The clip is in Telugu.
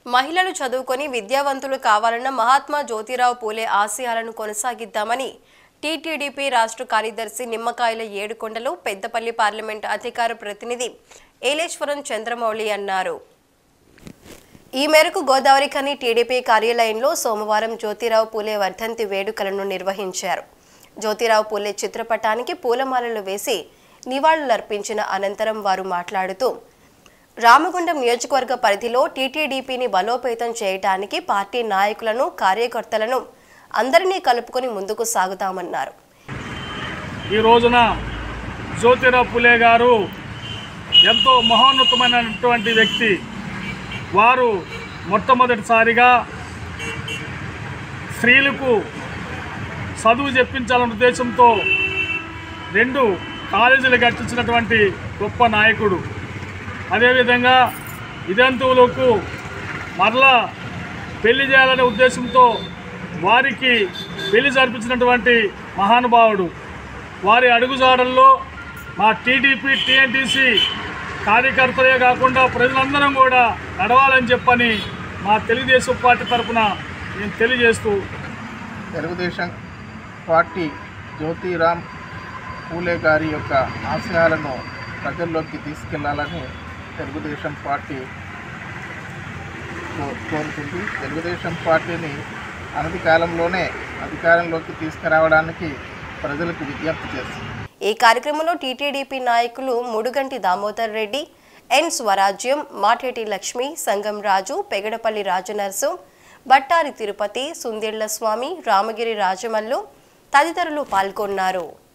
మహిళలు చదువుకొని విద్యావంతులు కావాలన్న మహాత్మా జ్యోతిరావు పూలే ఆశయాలను కొనసాగిద్దామని టీటీడీపీ రాష్ట్ర కార్యదర్శి నిమ్మకాయల ఏడుకొండలు పెద్దపల్లి పార్లమెంట్ అధికార ప్రతినిధి ఏలేశ్వరం చంద్రమౌళి అన్నారు ఈ మేరకు గోదావరి ఖని టీడీపీ కార్యాలయంలో సోమవారం జ్యోతిరావు పూలే వర్ధంతి వేడుకలను నిర్వహించారు జ్యోతిరావు పూలే చిత్రపటానికి పూలమాలలు వేసి నివాళులర్పించిన అనంతరం వారు మాట్లాడుతూ రామగుండం నియోజకవర్గ పరిధిలో టీటీడీపీని బలోపేతం చేయడానికి పార్టీ నాయకులను కార్యకర్తలను అందరినీ కలుపుకొని ముందుకు సాగుతామన్నారు ఈ రోజున జ్యోతిరావు పులే గారు ఎంతో మహోన్నతమైనటువంటి వ్యక్తి వారు మొట్టమొదటిసారిగా స్త్రీలకు చదువు చెప్పించాలన్న ఉద్దేశంతో రెండు కాలేజీలు కట్టించినటువంటి గొప్ప నాయకుడు అదేవిధంగా విదంతువులకు మరలా పెళ్లి చేయాలనే ఉద్దేశంతో వారికి పెళ్లి జరిపించినటువంటి మహానుభావుడు వారి అడుగుజాడల్లో మా టీడీపీ టీఎన్టీసీ కార్యకర్తలే కాకుండా ప్రజలందరం కూడా నడవాలని చెప్పని మా తెలుగుదేశం పార్టీ తరఫున నేను తెలియజేస్తూ తెలుగుదేశం పార్టీ జ్యోతిరామ్ పూలే గారి యొక్క ఆశయాలను ప్రజల్లోకి తీసుకెళ్లాలని తెలుగుదేశం పార్టీ కో- కోరుతుంది తెలుగుదేశం పార్టీని అనతి కాలంలోనే అధికారంలోకి తీసుకురావడానికి ప్రజలకు విజ్ఞప్తి చేస్తుంది ఈ కార్యక్రమంలో టీటీడీపీ నాయకులు ముడుగంటి దామోదర్ రెడ్డి ఎన్ స్వరాజ్యం మాటేటి లక్ష్మి సంగం రాజు పెగడపల్లి రాజనర్సు బట్టారి తిరుపతి సుందిళ్ల స్వామి రామగిరి రాజమల్లు తదితరులు పాల్గొన్నారు